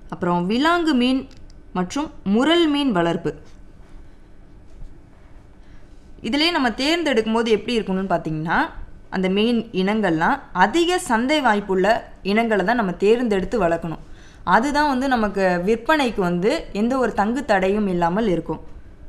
அப்புறம் விலாங்கு மீன் மற்றும் முரல் மீன் வளர்ப்பு இதிலே நம்ம தேர்ந்தெடுக்கும் போது எப்படி இருக்கணும்னு பார்த்தீங்கன்னா அந்த மீன் இனங்கள்லாம் அதிக சந்தை வாய்ப்புள்ள இனங்களை தான் நம்ம தேர்ந்தெடுத்து வளர்க்கணும் அதுதான் வந்து நமக்கு விற்பனைக்கு வந்து எந்த ஒரு தங்கு தடையும் இல்லாமல் இருக்கும்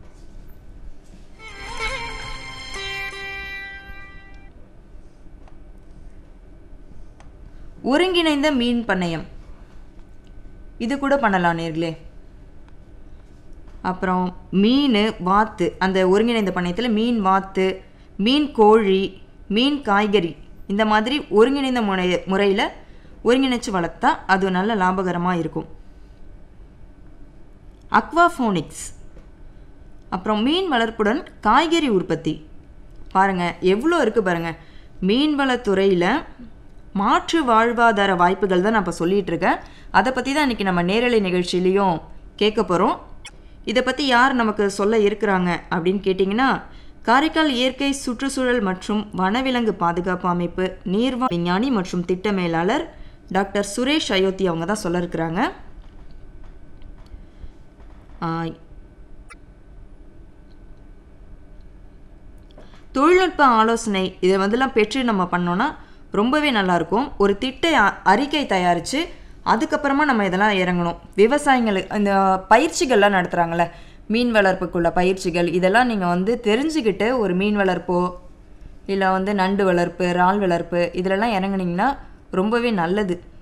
ஒருங்கிணைந்த மீன் பண்ணையம் இது கூட பண்ணலாம் நேர்களே அப்புறம் மீன் வாத்து அந்த ஒருங்கிணைந்த பண்ணையத்தில் மீன் வாத்து மீன் கோழி மீன் காய்கறி இந்த மாதிரி ஒருங்கிணைந்த முறை முறையில் ஒருங்கிணைச்சு வளர்த்தா அது நல்ல லாபகரமாக இருக்கும் அக்வாஃபோனிக்ஸ் அப்புறம் மீன் வளர்ப்புடன் காய்கறி உற்பத்தி பாருங்கள் எவ்வளோ இருக்குது பாருங்கள் மீன்வளத்துறையில் மாற்று வாழ்வாதார வாய்ப்புகள் தான் நான் இப்போ சொல்லிகிட்டு இருக்கேன் அதை பற்றி தான் இன்றைக்கி நம்ம நேரலை நிகழ்ச்சியிலையும் கேட்க போகிறோம் இதை பற்றி யார் நமக்கு சொல்ல இருக்கிறாங்க அப்படின்னு கேட்டிங்கன்னா காரைக்கால் இயற்கை சுற்றுச்சூழல் மற்றும் வனவிலங்கு பாதுகாப்பு அமைப்பு நீர்வா விஞ்ஞானி மற்றும் திட்ட மேலாளர் டாக்டர் சுரேஷ் அயோத்தி அவங்க தான் சொல்ல இருக்கிறாங்க தொழில்நுட்ப ஆலோசனை இதை வந்துலாம் பெற்று நம்ம பண்ணோன்னா ரொம்பவே நல்லாயிருக்கும் ஒரு திட்ட அ- அறிக்கை தயாரித்து அதுக்கப்புறமா நம்ம இதெல்லாம் இறங்கணும் விவசாயிங்களுக்கு இந்த பயிற்சிகள்லாம் நடத்துகிறாங்களே மீன் வளர்ப்புக்குள்ள பயிற்சிகள் இதெல்லாம் நீங்கள் வந்து தெரிஞ்சுக்கிட்டு ஒரு மீன் வளர்ப்போ இல்லை வந்து நண்டு வளர்ப்பு இறால் வளர்ப்பு இதிலெல்லாம் இறங்குனீங்கன்னா ரொம்பவே நல்லது